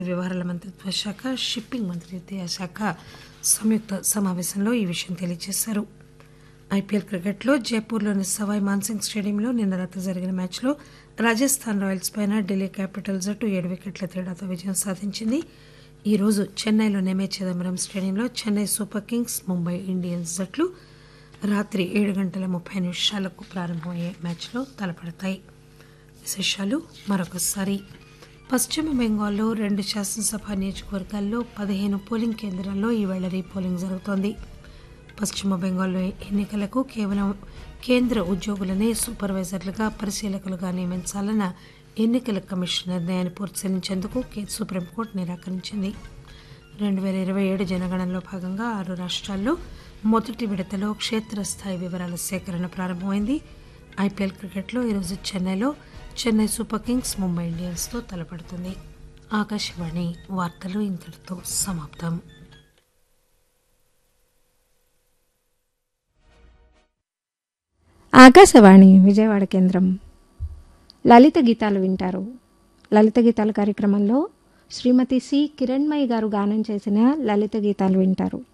వ్యవహారాల మంత్రిత్వ శాఖ షిప్పింగ్ మంత్రిత్వ శాఖ సంయుక్త సమావేశంలో ఈ విషయం తెలియజేశారు ఐపీఎల్ క్రికెట్లో జైపూర్లోని సవాయ్ మాన్సింగ్ స్టేడియంలో నిన్న రాత్రి జరిగిన మ్యాచ్లో రాజస్థాన్ రాయల్స్ పైన ఢిల్లీ క్యాపిటల్ జట్టు ఏడు వికెట్ల తేడాతో విజయం సాధించింది ఈ రోజు చెన్నైలోని ఎంఏ చిదంబరం Chidambaram Chennai super kings Mumbai Indians జట్లు రాత్రి ఏడు గంటల ముప్పై నిమిషాలకు ప్రారంభమయ్యే మ్యాచ్లో తలపడతాయి విశేషాలు మరొకసారి పశ్చిమ బెంగాల్లో రెండు శాసనసభ నియోజకవర్గాల్లో పదిహేను పోలింగ్ కేంద్రాల్లో ఈవేళ రీపోలింగ్ జరుగుతోంది పశ్చిమ బెంగాల్లో ఎన్నికలకు కేవలం కేంద్ర ఉద్యోగులనే సూపర్వైజర్లుగా పరిశీలకులుగా నియమించాలన్న ఎన్నికల కమిషన్ నిర్ణయాన్ని పరిశీలించేందుకు సుప్రీంకోర్టు నిరాకరించింది రెండు వేల ఇరవై ఏడు జనగణనలో భాగంగా ఆరు రాష్ట్రాల్లో మొదటి విడతలో క్షేత్రస్థాయి వివరాల సేకరణ ప్రారంభమైంది ఐపీఎల్ క్రికెట్లో ఈరోజు చెన్నైలో చెన్నై సూపర్ కింగ్స్ ముంబై ఇండియన్స్తో తలపడుతుంది ఆకాశవాణి వార్తలు ఇంతటితో సమాప్తం ఆకాశవాణి విజయవాడ కేంద్రం లలిత గీతాలు వింటారు లలిత గీతాల కార్యక్రమంలో శ్రీమతి సి కిరణ్మయి గారు గానం చేసిన లలిత గీతాలు వింటారు